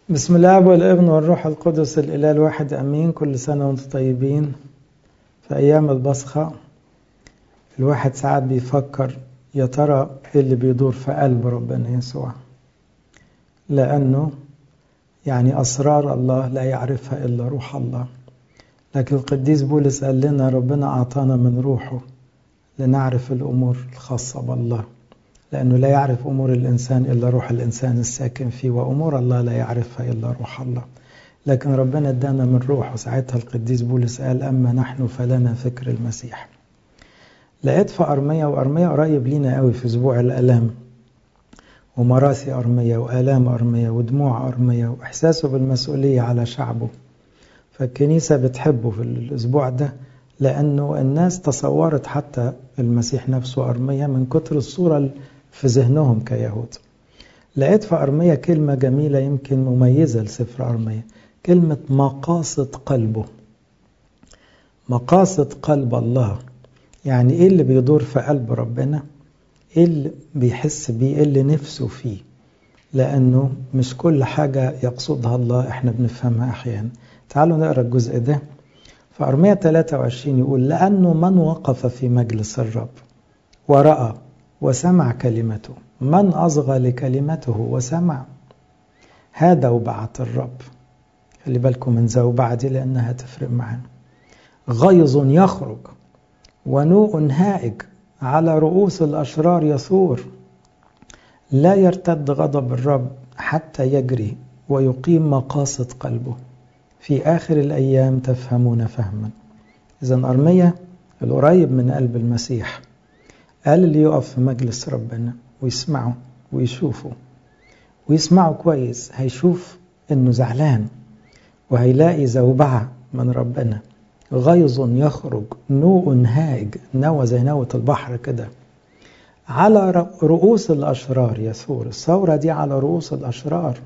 بسم الله والابن والروح القدس الإله الواحد أمين كل سنة وانتم طيبين في أيام البصخة الواحد ساعات بيفكر يا ترى إيه اللي بيدور في قلب ربنا يسوع لأنه يعني أسرار الله لا يعرفها إلا روح الله لكن القديس بولس قال لنا ربنا أعطانا من روحه لنعرف الأمور الخاصة بالله لأنه لا يعرف أمور الإنسان إلا روح الإنسان الساكن فيه وأمور الله لا يعرفها إلا روح الله لكن ربنا ادانا من روحه ساعتها القديس بولس قال أما نحن فلنا فكر المسيح لقيت في أرمية وأرمية قريب لينا قوي في أسبوع الآلام ومراثي أرمية وآلام أرمية ودموع أرمية وإحساسه بالمسؤولية على شعبه فالكنيسة بتحبه في الأسبوع ده لأنه الناس تصورت حتى المسيح نفسه أرمية من كتر الصورة في ذهنهم كيهود لقيت في أرمية كلمة جميلة يمكن مميزة لسفر أرمية كلمة مقاصد قلبه مقاصد قلب الله يعني إيه اللي بيدور في قلب ربنا إيه اللي بيحس بيه إيه اللي نفسه فيه لأنه مش كل حاجة يقصدها الله إحنا بنفهمها أحيانا تعالوا نقرأ الجزء ده في أرمية 23 يقول لأنه من وقف في مجلس الرب ورأى وسمع كلمته من أصغى لكلمته وسمع هذا وبعت الرب خلي بالكم من زوبعة دي لأنها تفرق معانا غيظ يخرج ونوء هائج على رؤوس الأشرار يثور لا يرتد غضب الرب حتى يجري ويقيم مقاصد قلبه في آخر الأيام تفهمون فهما إذا أرمية القريب من قلب المسيح قال اللي يقف في مجلس ربنا ويسمعه ويشوفه ويسمعه كويس هيشوف إنه زعلان وهيلاقي زوبعة من ربنا غيظ يخرج نوء هائج نوى زي نوة البحر كده على رؤوس الأشرار يثور الثورة دي على رؤوس الأشرار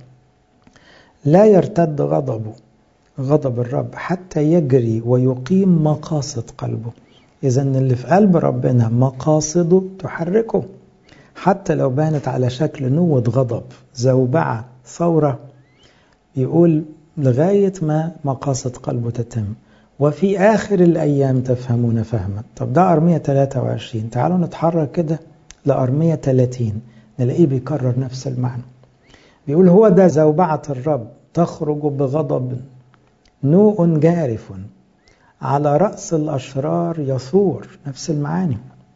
لا يرتد غضبه غضب الرب حتى يجري ويقيم مقاصد قلبه إذا اللي في قلب ربنا مقاصده تحركه حتى لو بانت على شكل نوة غضب زوبعة ثورة يقول لغاية ما مقاصد قلبه تتم وفي آخر الأيام تفهمون فهما طب ده أرمية 23 تعالوا نتحرك كده لأرمية 30 نلاقيه بيكرر نفس المعنى بيقول هو ده زوبعة الرب تخرج بغضب نوء جارف على رأس الأشرار يثور نفس المعاني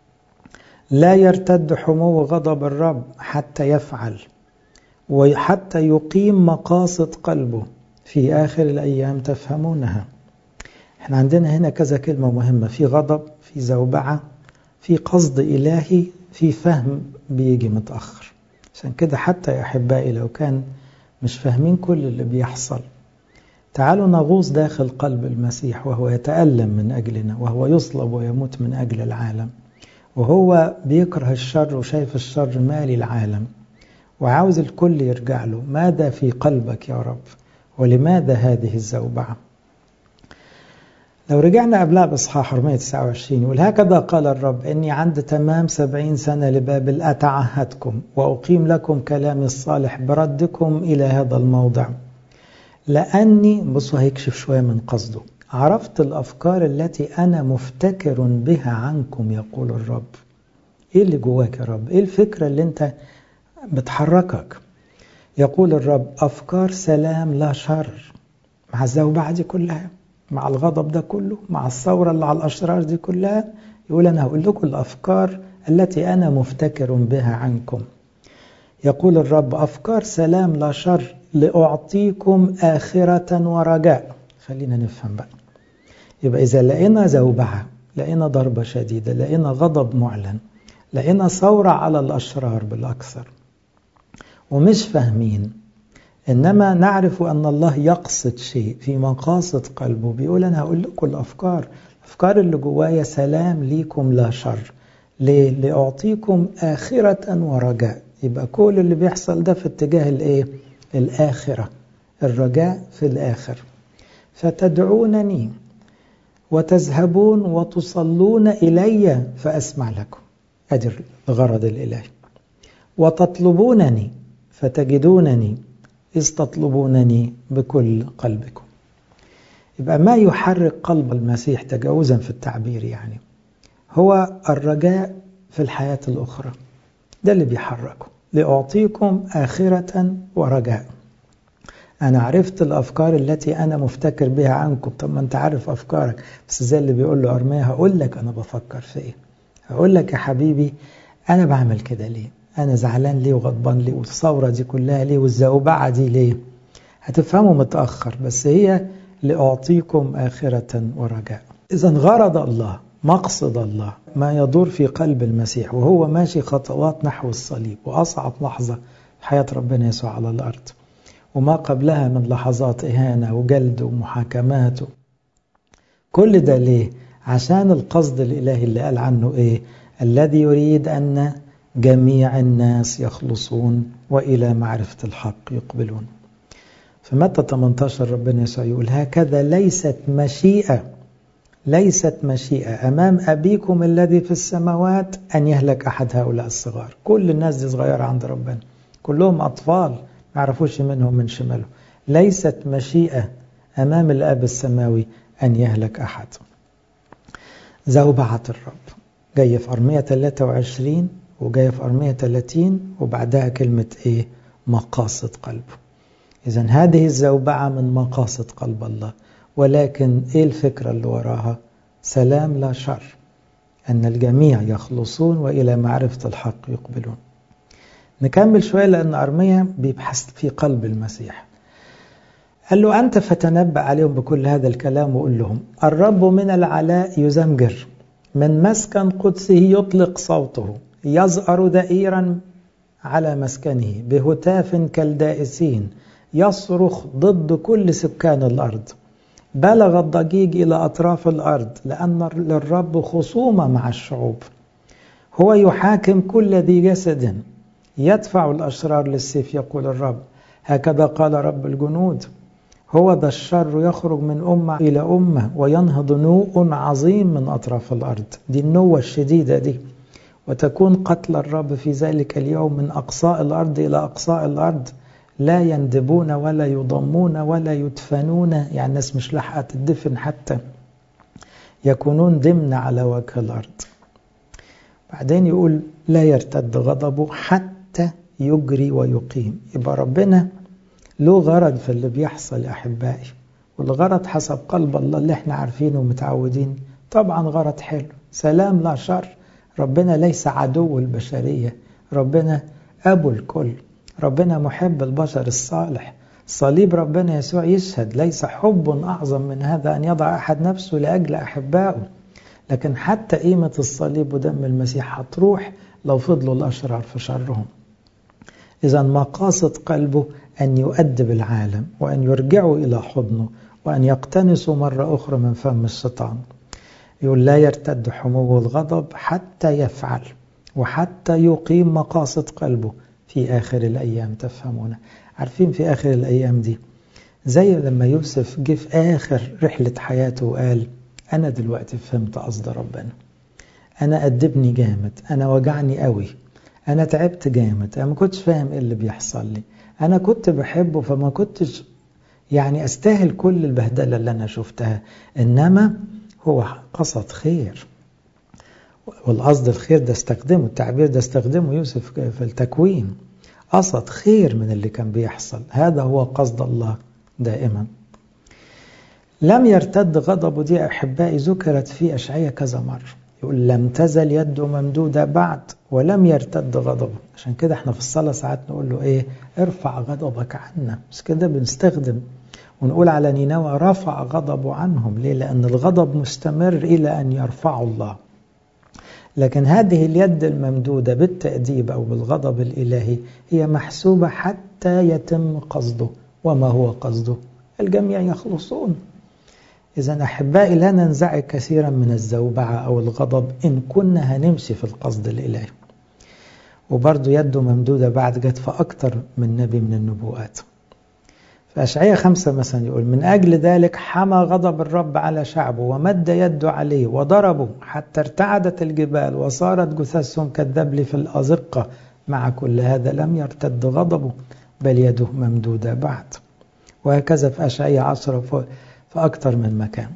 لا يرتد حمو غضب الرب حتى يفعل وحتى يقيم مقاصد قلبه في آخر الأيام تفهمونها احنا عندنا هنا كذا كلمة مهمة في غضب في زوبعة في قصد إلهي في فهم بيجي متأخر عشان كده حتى يا أحبائي لو كان مش فاهمين كل اللي بيحصل تعالوا نغوص داخل قلب المسيح وهو يتألم من أجلنا وهو يصلب ويموت من أجل العالم وهو بيكره الشر وشايف الشر مالي العالم وعاوز الكل يرجع له ماذا في قلبك يا رب ولماذا هذه الزوبعة لو رجعنا قبلها بإصحاح 429 يقول هكذا قال الرب إني عند تمام سبعين سنة لبابل أتعهدكم وأقيم لكم كلامي الصالح بردكم إلى هذا الموضع لأني بصوا هيكشف شوية من قصده عرفت الأفكار التي أنا مفتكر بها عنكم يقول الرب إيه اللي جواك يا رب إيه الفكرة اللي أنت بتحركك يقول الرب أفكار سلام لا شر مع الزوبعة دي كلها مع الغضب ده كله مع الثورة اللي على الأشرار دي كلها يقول أنا هقول لكم الأفكار التي أنا مفتكر بها عنكم يقول الرب أفكار سلام لا شر لأعطيكم آخرة ورجاء خلينا نفهم بقى يبقى إذا لقينا زوبعة لقينا ضربة شديدة لقينا غضب معلن لقينا ثورة على الأشرار بالأكثر ومش فاهمين إنما نعرف أن الله يقصد شيء في مقاصد قلبه بيقول أنا هقول لكم الأفكار الأفكار اللي جوايا سلام ليكم لا شر ليه؟ لأعطيكم آخرة ورجاء يبقى كل اللي بيحصل ده في اتجاه الإيه؟ الآخرة الرجاء في الآخر فتدعونني وتذهبون وتصلون إلي فأسمع لكم أدر الغرض الإلهي وتطلبونني فتجدونني إذ تطلبونني بكل قلبكم يبقى ما يحرك قلب المسيح تجاوزا في التعبير يعني هو الرجاء في الحياة الأخرى ده اللي بيحركه لأعطيكم آخرة ورجاء أنا عرفت الأفكار التي أنا مفتكر بها عنكم طب ما أنت عارف أفكارك بس زي اللي بيقول له أرميا هقول لك أنا بفكر في إيه هقول لك يا حبيبي أنا بعمل كده ليه أنا زعلان ليه وغضبان ليه والثورة دي كلها ليه والزوبعة دي ليه هتفهموا متأخر بس هي لأعطيكم آخرة ورجاء إذا غرض الله مقصد الله ما يدور في قلب المسيح وهو ماشي خطوات نحو الصليب وأصعب لحظة في حياة ربنا يسوع على الأرض وما قبلها من لحظات إهانة وجلد ومحاكمات كل ده ليه؟ عشان القصد الإلهي اللي قال عنه إيه؟ الذي يريد أن جميع الناس يخلصون وإلى معرفة الحق يقبلون في متى 18 ربنا يسوع يقول هكذا ليست مشيئة ليست مشيئة أمام أبيكم الذي في السماوات أن يهلك أحد هؤلاء الصغار كل الناس دي صغيرة عند ربنا كلهم أطفال ما يعرفوش منهم من شماله ليست مشيئة أمام الأب السماوي أن يهلك أحد زوبعة الرب جاية في أرمية 23 وجاية في أرمية 30 وبعدها كلمة إيه مقاصد قلبه إذا هذه الزوبعة من مقاصد قلب الله ولكن إيه الفكرة اللي وراها سلام لا شر أن الجميع يخلصون وإلى معرفة الحق يقبلون نكمل شوية لأن أرمية بيبحث في قلب المسيح قال له أنت فتنبأ عليهم بكل هذا الكلام وقول لهم الرب من العلاء يزمجر من مسكن قدسه يطلق صوته يزأر دائرا على مسكنه بهتاف كالدائسين يصرخ ضد كل سكان الأرض بلغ الضجيج إلى أطراف الأرض لأن للرب خصومة مع الشعوب هو يحاكم كل ذي جسد يدفع الأشرار للسيف يقول الرب هكذا قال رب الجنود هو ذا الشر يخرج من أمة إلى أمة وينهض نوء عظيم من أطراف الأرض دي النوة الشديدة دي وتكون قتل الرب في ذلك اليوم من أقصاء الأرض إلى أقصاء الأرض لا يندبون ولا يضمون ولا يدفنون يعني الناس مش لاحقة تدفن حتى يكونون ضمن على وجه الأرض بعدين يقول لا يرتد غضبه حتى يجري ويقيم يبقى ربنا له غرض في اللي بيحصل يا أحبائي والغرض حسب قلب الله اللي احنا عارفينه ومتعودين طبعا غرض حلو سلام لا شر ربنا ليس عدو البشرية ربنا أبو الكل ربنا محب البشر الصالح صليب ربنا يسوع يشهد ليس حب أعظم من هذا أن يضع أحد نفسه لأجل أحبائه لكن حتى قيمة الصليب ودم المسيح هتروح لو فضلوا الأشرار في شرهم إذا مقاصد قلبه أن يؤدب العالم وأن يرجعوا إلى حضنه وأن يقتنسوا مرة أخرى من فم الشيطان يقول لا يرتد حمو الغضب حتى يفعل وحتى يقيم مقاصد قلبه في آخر الأيام تفهمون عارفين في آخر الأيام دي زي لما يوسف جه في آخر رحلة حياته وقال أنا دلوقتي فهمت قصد ربنا أنا أدبني جامد أنا وجعني قوي أنا تعبت جامد أنا ما كنتش فاهم إيه اللي بيحصل لي أنا كنت بحبه فما كنتش يعني أستاهل كل البهدلة اللي أنا شفتها إنما هو قصد خير والقصد الخير ده استخدمه التعبير ده استخدمه يوسف في التكوين قصد خير من اللي كان بيحصل هذا هو قصد الله دائما لم يرتد غضبه دي أحبائي ذكرت في أشعية كذا مرة يقول لم تزل يده ممدودة بعد ولم يرتد غضبه عشان كده احنا في الصلاة ساعات نقول له ايه ارفع غضبك عنا بس كده بنستخدم ونقول على نينوى رفع غضبه عنهم ليه لأن الغضب مستمر إلى أن يرفعه الله لكن هذه اليد الممدودة بالتأديب أو بالغضب الإلهي هي محسوبة حتى يتم قصده وما هو قصده الجميع يخلصون إذا أحبائي لا ننزعج كثيرا من الزوبعة أو الغضب إن كنا هنمشي في القصد الإلهي وبرضه يده ممدودة بعد جت في أكتر من نبي من النبوءات في أشعية خمسة مثلا يقول من أجل ذلك حمى غضب الرب على شعبه ومد يده عليه وضربه حتى ارتعدت الجبال وصارت جثثهم كالدبل في الأزقة مع كل هذا لم يرتد غضبه بل يده ممدودة بعد وهكذا في أشعية عشرة في أكثر من مكان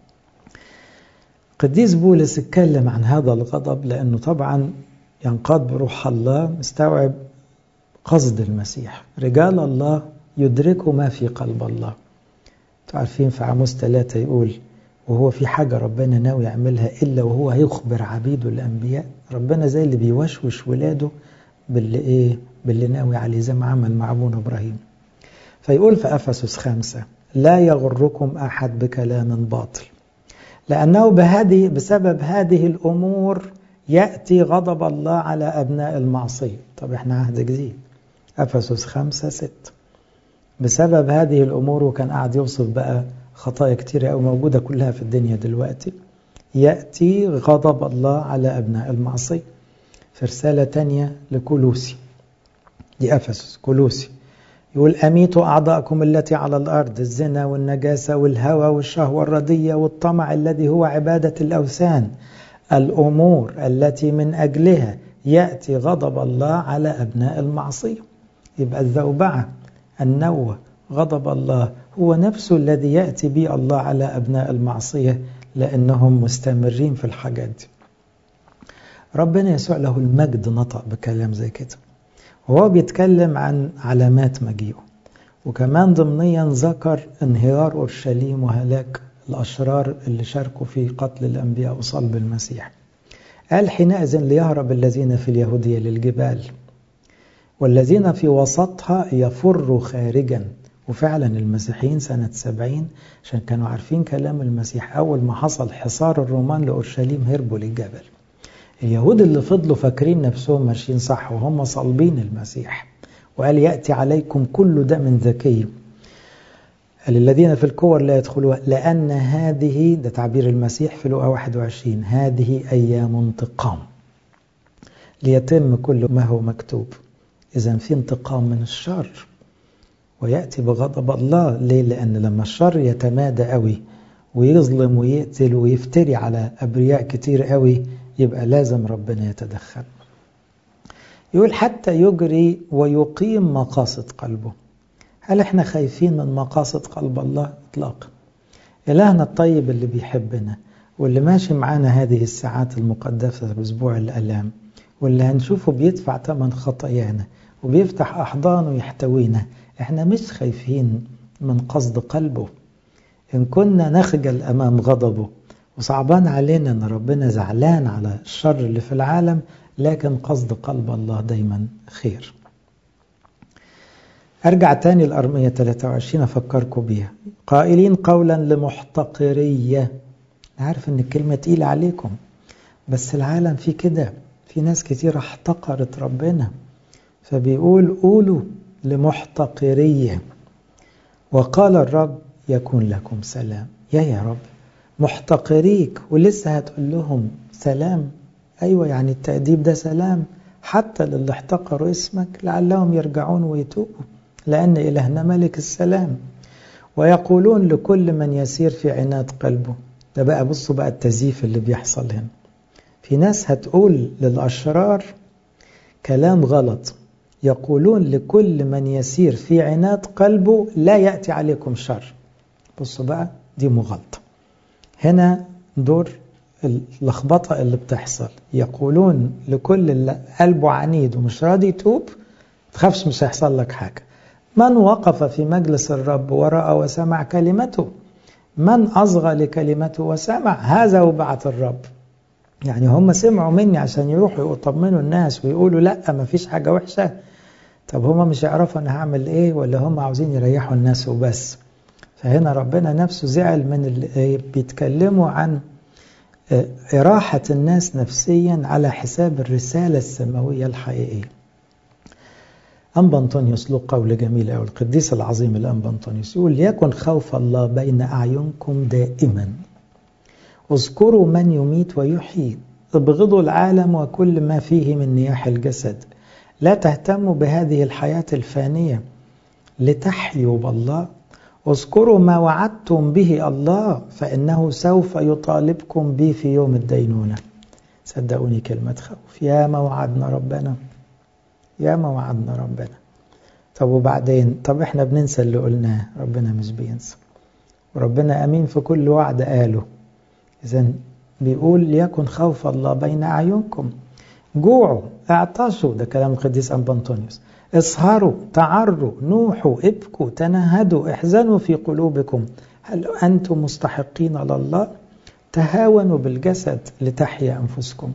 قديس بولس اتكلم عن هذا الغضب لأنه طبعا ينقاد بروح الله مستوعب قصد المسيح رجال الله يدركوا ما في قلب الله تعرفين في عاموس ثلاثة يقول وهو في حاجة ربنا ناوي يعملها إلا وهو هيخبر عبيده الأنبياء ربنا زي اللي بيوشوش ولاده باللي إيه باللي ناوي عليه زي ما عمل مع أبونا إبراهيم فيقول في أفسس خمسة لا يغركم أحد بكلام باطل لأنه بهذه بسبب هذه الأمور يأتي غضب الله على أبناء المعصية طب إحنا عهد جديد أفسس خمسة ست بسبب هذه الأمور وكان قاعد يوصف بقى خطايا كتيرة أو موجودة كلها في الدنيا دلوقتي يأتي غضب الله على أبناء المعصية في رسالة تانية لكولوسي دي أفسس كولوسي يقول أميتوا أعضاءكم التي على الأرض الزنا والنجاسة والهوى والشهوة الردية والطمع الذي هو عبادة الأوثان الأمور التي من أجلها يأتي غضب الله على أبناء المعصية يبقى الذوبعة النوة غضب الله هو نفسه الذي يأتي به الله على أبناء المعصية لأنهم مستمرين في الحاجات دي ربنا يسوع له المجد نطق بكلام زي كده وهو بيتكلم عن علامات مجيئه وكمان ضمنيا ذكر انهيار أورشليم وهلاك الأشرار اللي شاركوا في قتل الأنبياء وصلب المسيح قال حينئذ ليهرب الذين في اليهودية للجبال والذين في وسطها يفروا خارجا وفعلا المسيحيين سنة سبعين عشان كانوا عارفين كلام المسيح أول ما حصل حصار الرومان لأورشليم هربوا للجبل اليهود اللي فضلوا فاكرين نفسهم ماشيين صح وهم صلبين المسيح وقال يأتي عليكم كل دم ذكي قال الذين في الكور لا يدخلوا لأن هذه ده تعبير المسيح في لقا 21 هذه أيام انتقام ليتم كل ما هو مكتوب إذا في انتقام من الشر ويأتي بغضب الله ليه؟ لأن لما الشر يتمادى قوي ويظلم ويقتل ويفتري على أبرياء كتير قوي يبقى لازم ربنا يتدخل يقول حتى يجري ويقيم مقاصد قلبه هل احنا خايفين من مقاصد قلب الله اطلاقا إلهنا الطيب اللي بيحبنا واللي ماشي معانا هذه الساعات المقدسة بأسبوع الألام واللي هنشوفه بيدفع ثمن خطايانا وبيفتح أحضانه يحتوينا احنا مش خايفين من قصد قلبه إن كنا نخجل أمام غضبه وصعبان علينا أن ربنا زعلان على الشر اللي في العالم لكن قصد قلب الله دايما خير أرجع تاني الأرمية 23 أفكركم بيها قائلين قولا لمحتقرية عارف أن الكلمة تقيلة عليكم بس العالم فيه كده في ناس كتير احتقرت ربنا فبيقول قولوا لمحتقرية وقال الرب يكون لكم سلام يا يا رب محتقريك ولسه هتقول لهم سلام أيوة يعني التأديب ده سلام حتى للي احتقروا اسمك لعلهم يرجعون ويتوبوا لأن إلهنا ملك السلام ويقولون لكل من يسير في عناد قلبه ده بقى بصوا بقى التزييف اللي بيحصل هنا في ناس هتقول للأشرار كلام غلط يقولون لكل من يسير في عناد قلبه لا يأتي عليكم شر بصوا بقى دي مغالطة هنا دور اللخبطة اللي بتحصل يقولون لكل اللي قلبه عنيد ومش راضي يتوب تخافش مش هيحصل لك حاجة من وقف في مجلس الرب ورأى وسمع كلمته من أصغى لكلمته وسمع هذا وبعت الرب يعني هم سمعوا مني عشان يروحوا يطمنوا الناس ويقولوا لا ما فيش حاجة وحشة طب هم مش يعرفوا أنا هعمل إيه ولا هم عاوزين يريحوا الناس وبس فهنا ربنا نفسه زعل من اللي بيتكلموا عن إراحة الناس نفسيا على حساب الرسالة السماوية الحقيقية أنبا أنطونيوس له قول جميل أو القديس العظيم الأنبا أنطونيوس يقول ليكن خوف الله بين أعينكم دائما اذكروا من يميت ويحيي ابغضوا العالم وكل ما فيه من نياح الجسد لا تهتموا بهذه الحياة الفانية لتحيوا بالله اذكروا ما وعدتم به الله فإنه سوف يطالبكم به في يوم الدينونة صدقوني كلمة خوف يا ما وعدنا ربنا يا ما وعدنا ربنا طب وبعدين طب احنا بننسى اللي قلناه ربنا مش بينسى وربنا أمين في كل وعد قاله إذا بيقول ليكن خوف الله بين أعينكم جوعوا اعطشوا ده كلام القديس أنبنطونيوس اسهروا تعروا نوحوا ابكوا تنهدوا احزنوا في قلوبكم هل أنتم مستحقين لله تهاونوا بالجسد لتحيا أنفسكم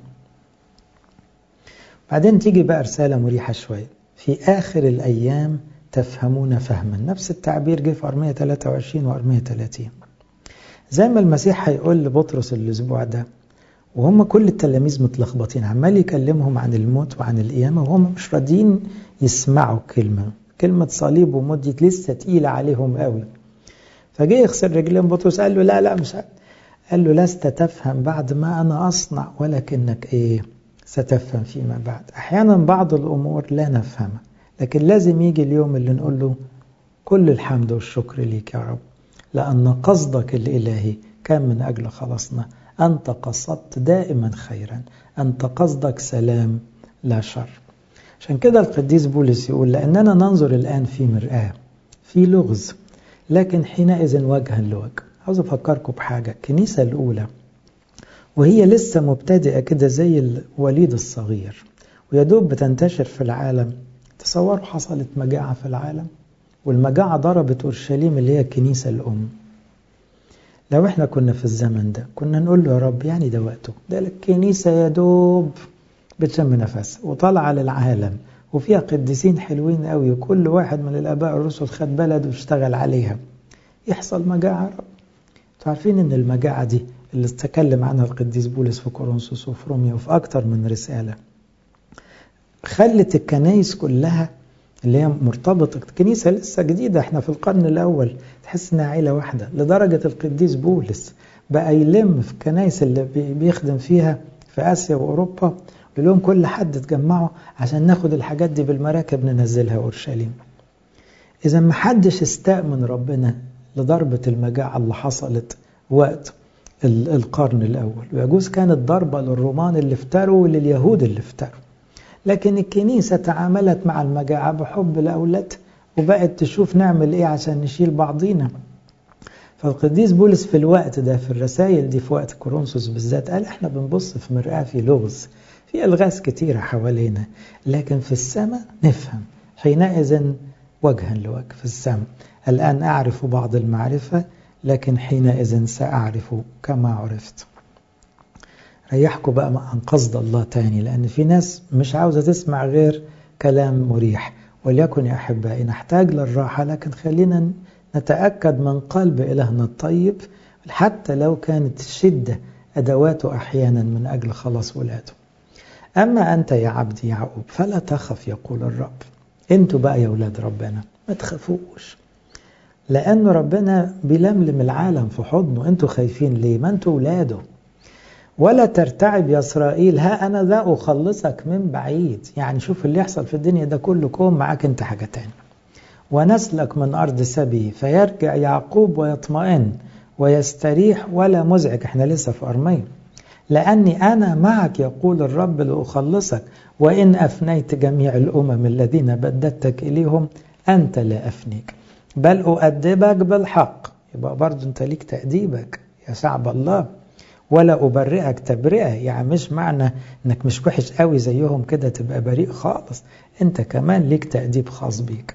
بعدين تيجي بقى رسالة مريحة شوية في آخر الأيام تفهمون فهما نفس التعبير جه في أرمية 23 وأرمية 30 زي ما المسيح هيقول لبطرس الأسبوع ده وهم كل التلاميذ متلخبطين عمال يكلمهم عن الموت وعن القيامة وهم مش راضيين يسمعوا كلمة كلمة صليب ومدة لسه تقيلة عليهم قوي فجه يغسل رجلين بطرس قال له لا لا مش قال له لست تفهم بعد ما أنا أصنع ولكنك إيه ستفهم فيما بعد أحيانا بعض الأمور لا نفهمها لكن لازم يجي اليوم اللي نقول له كل الحمد والشكر ليك يا رب لأن قصدك الإلهي كان من أجل خلاصنا أنت قصدت دائما خيرا أنت قصدك سلام لا شر عشان كده القديس بولس يقول لأننا ننظر الآن في مرآة في لغز لكن حينئذ وجها لوجه عاوز أفكركم بحاجة الكنيسة الأولى وهي لسه مبتدئة كده زي الوليد الصغير ويدوب بتنتشر في العالم تصوروا حصلت مجاعة في العالم والمجاعة ضربت أورشليم اللي هي الكنيسة الأم لو احنا كنا في الزمن ده كنا نقول له يا رب يعني ده وقته ده الكنيسة يا دوب بتشم نفس وطالعة للعالم وفيها قديسين حلوين قوي وكل واحد من الآباء الرسل خد بلد واشتغل عليها يحصل مجاعة يا رب عارفين ان المجاعة دي اللي استكلم عنها القديس بولس في كورنثوس وفي روميا وفي أكتر من رسالة خلت الكنايس كلها اللي هي مرتبطة كنيسة لسه جديدة احنا في القرن الأول تحس انها عيلة واحدة لدرجة القديس بولس بقى يلم في الكنايس اللي بيخدم فيها في آسيا وأوروبا يقول لهم كل حد تجمعوا عشان ناخد الحاجات دي بالمراكب ننزلها أورشليم إذا ما حدش استاء من ربنا لضربة المجاعة اللي حصلت وقت القرن الأول ويجوز كانت ضربة للرومان اللي افتروا ولليهود اللي افتروا لكن الكنيسة تعاملت مع المجاعة بحب لأولاد وبقت تشوف نعمل ايه عشان نشيل بعضينا فالقديس بولس في الوقت ده في الرسائل دي في وقت كورنثوس بالذات قال احنا بنبص في مرآة في لغز في الغاز كتيرة حوالينا لكن في السماء نفهم حينئذ وجها لوجه في السماء الآن أعرف بعض المعرفة لكن حينئذ سأعرف كما عرفت ريحكم بقى عن قصد الله تاني لأن في ناس مش عاوزة تسمع غير كلام مريح وليكن يا أحبائي نحتاج للراحة لكن خلينا نتأكد من قلب إلهنا الطيب حتى لو كانت الشدة أدواته أحيانا من أجل خلاص ولاده أما أنت يا عبدي يعقوب فلا تخف يقول الرب أنتوا بقى يا ولاد ربنا ما تخافوش لأن ربنا بيلملم العالم في حضنه أنتوا خايفين ليه ما أنتوا ولاده ولا ترتعب يا إسرائيل ها أنا ذا أخلصك من بعيد يعني شوف اللي يحصل في الدنيا ده كله كوم معاك أنت حاجة تاني ونسلك من أرض سبي فيرجع يعقوب ويطمئن ويستريح ولا مزعج احنا لسه في أرمية لأني أنا معك يقول الرب لأخلصك وإن أفنيت جميع الأمم الذين بددتك إليهم أنت لا أفنيك بل أؤدبك بالحق يبقى برضو أنت ليك تأديبك يا شعب الله ولا أبرئك تبرئة يعني مش معنى أنك مش وحش قوي زيهم كده تبقى بريء خالص أنت كمان ليك تأديب خاص بيك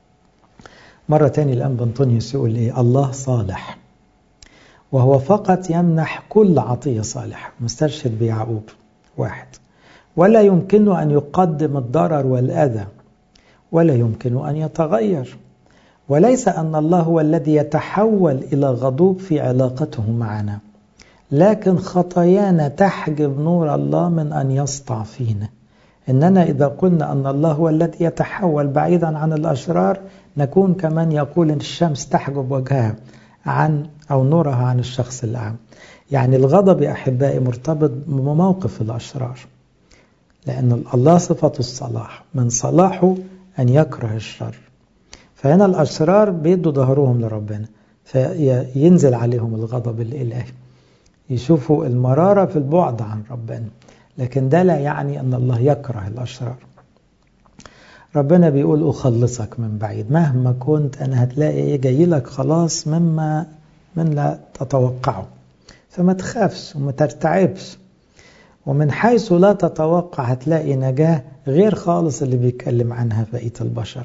مرة تاني الآن بنطونيوس يقول إيه الله صالح وهو فقط يمنح كل عطية صالحة مسترشد بيعقوب واحد ولا يمكنه أن يقدم الضرر والأذى ولا يمكن أن يتغير وليس أن الله هو الذي يتحول إلى غضوب في علاقته معنا لكن خطايانا تحجب نور الله من أن يسطع فينا إننا إذا قلنا أن الله هو الذي يتحول بعيدا عن الأشرار نكون كمان يقول إن الشمس تحجب وجهها عن أو نورها عن الشخص الأعمى يعني الغضب يا أحبائي مرتبط بموقف الأشرار لأن الله صفة الصلاح من صلاحه أن يكره الشر فهنا الأشرار بيدوا ظهرهم لربنا فينزل عليهم الغضب الإلهي يشوفوا المرارة في البعد عن ربنا لكن ده لا يعني أن الله يكره الأشرار ربنا بيقول أخلصك من بعيد مهما كنت أنا هتلاقي جاي لك خلاص مما من لا تتوقعه فما تخافش وما ترتعبش ومن حيث لا تتوقع هتلاقي نجاة غير خالص اللي بيتكلم عنها بقية البشر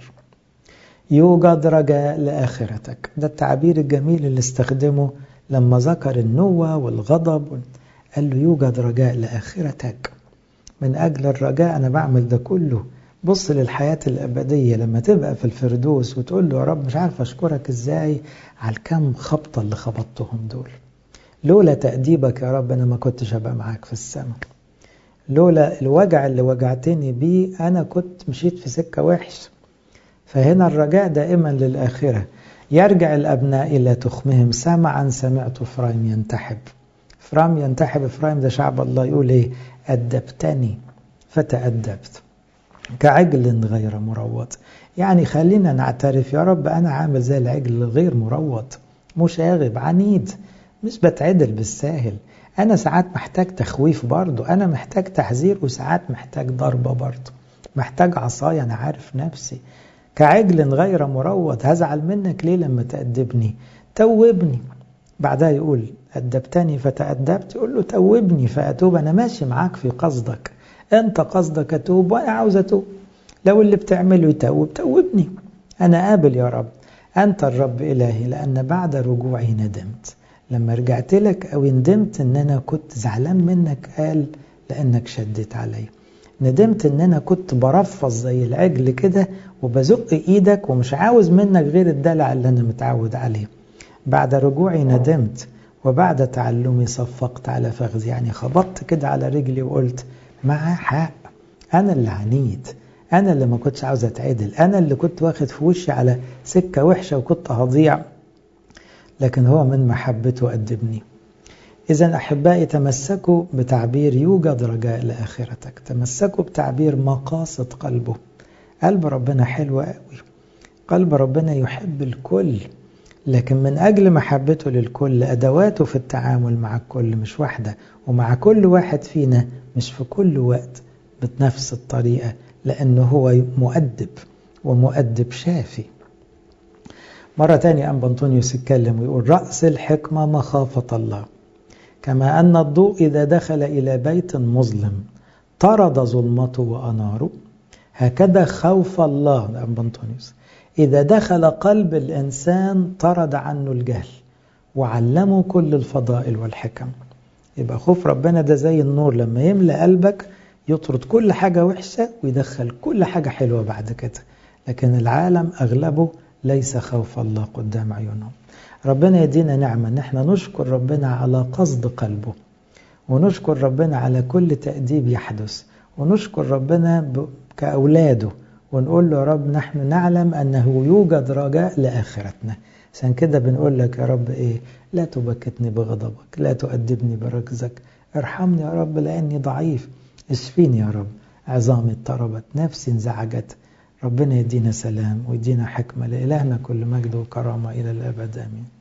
يوجد رجاء لآخرتك ده التعبير الجميل اللي استخدمه لما ذكر النوة والغضب قال له يوجد رجاء لآخرتك من أجل الرجاء أنا بعمل ده كله بص للحياة الأبدية لما تبقى في الفردوس وتقول له يا رب مش عارف أشكرك إزاي على الكم خبطة اللي خبطتهم دول لولا تأديبك يا رب أنا ما كنتش هبقى معاك في السماء لولا الوجع اللي وجعتني بيه أنا كنت مشيت في سكة وحش فهنا الرجاء دائما للآخرة يرجع الأبناء إلى تخمهم سمعا سمعت إفرايم ينتحب إفرايم ينتحب إفرايم ده شعب الله يقول إيه أدبتني فتأدبت كعجل غير مروض يعني خلينا نعترف يا رب أنا عامل زي العجل الغير مروض مشاغب عنيد مش بتعدل بالساهل أنا ساعات محتاج تخويف برضه أنا محتاج تحذير وساعات محتاج ضربة برضه محتاج عصاية أنا عارف نفسي كعجل غير مروض هزعل منك ليه لما تأدبني توبني بعدها يقول أدبتني فتأدبت يقول له توبني فأتوب أنا ماشي معاك في قصدك أنت قصدك أتوب وأنا عاوز أتوب لو اللي بتعمله يتوب توبني أنا قابل يا رب أنت الرب إلهي لأن بعد رجوعي ندمت لما رجعت لك أو ندمت أن أنا كنت زعلان منك قال لأنك شديت علي ندمت أن أنا كنت برفض زي العجل كده وبزق إيدك ومش عاوز منك غير الدلع اللي أنا متعود عليه بعد رجوعي ندمت وبعد تعلمي صفقت على فخذي يعني خبطت كده على رجلي وقلت معاه حق أنا اللي عنيد أنا اللي ما كنتش عاوز أتعدل أنا اللي كنت واخد في وشي على سكة وحشة وكنت هضيع لكن هو من محبته أدبني إذا أحبائي تمسكوا بتعبير يوجد رجاء لآخرتك تمسكوا بتعبير مقاصد قلبه قلب ربنا حلو قوي قلب ربنا يحب الكل لكن من أجل محبته للكل أدواته في التعامل مع الكل مش واحدة ومع كل واحد فينا مش في كل وقت بنفس الطريقة لأنه هو مؤدب ومؤدب شافي مرة تانية أم بنطونيوس يتكلم ويقول رأس الحكمة مخافة الله كما أن الضوء إذا دخل إلى بيت مظلم طرد ظلمته وأناره هكذا خوف الله أم بنطونيوس إذا دخل قلب الإنسان طرد عنه الجهل وعلمه كل الفضائل والحكم يبقى خوف ربنا ده زي النور لما يملأ قلبك يطرد كل حاجة وحشة ويدخل كل حاجة حلوة بعد كده لكن العالم أغلبه ليس خوف الله قدام عيونهم ربنا يدينا نعمة ان احنا نشكر ربنا على قصد قلبه ونشكر ربنا على كل تأديب يحدث ونشكر ربنا كأولاده ونقول له يا رب نحن نعلم أنه يوجد رجاء لآخرتنا عشان كده بنقول لك يا رب إيه لا تبكتني بغضبك لا تؤدبني بركزك ارحمني يا رب لأني ضعيف اشفيني يا رب عظامي اضطربت نفسي انزعجت ربنا يدينا سلام ويدينا حكمة لإلهنا كل مجد وكرامة إلى الأبد آمين